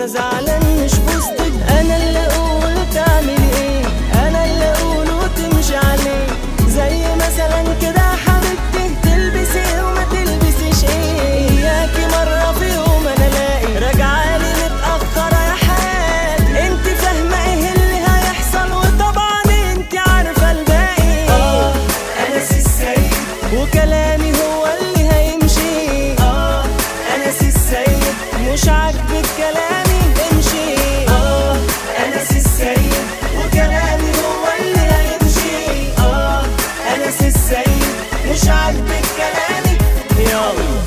انا زعلان مش بوستك انا اللي اقول تعمل ايه انا اللي اقول وتمشي عليه زي مثلا كده حبيبتي تلبسي ايه وما تلبسيش ايه اياكي مرة في يوم انا الاقي راجعالي متأخرة يا حياتي انت فاهمة ايه اللي هيحصل وطبعا انت عارفة الباقي اه انا سي السيد وكلامي هو اللي هيمشي اه انا سي السيد مش عاجبك كلامي امشي اه انا سي السيد وكلامي هو اللي هيمشي اه انا سي السيد مش عاجبك كلامي يلا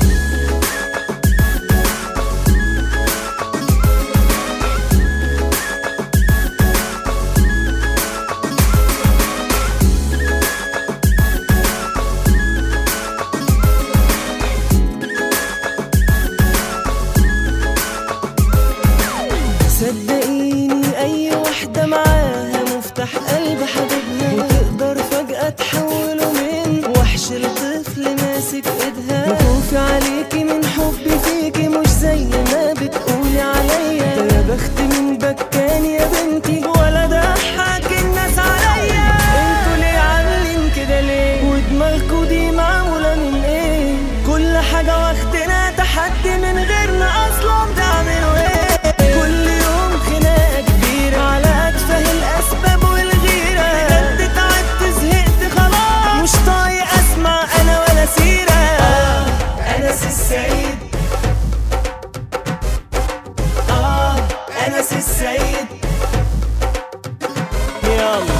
صدقيني اي واحدة معاها مفتاح قلب حبيبها وتقدر فجأة تحوله من وحش لطفل ماسك ايدها خوفي عليكي من حبي فيكي مش زي ما بتقولي عليا ده يا بخت من بكاني يا بنتي ولا ضحك الناس عليا انتوا ليه عاملين كده ليه ودماغكوا دي معمولة من ايه كل حاجة واخدنا تحدي من غيرنا اصلا تعملوا ايه كل يوم خناقة كبيرة على أتفه الأسباب والغيرة بجد تعبت زهقت خلاص مش طايق أسمع أنا ولا سيرة آه أنس السيد آه أنس السيد يلا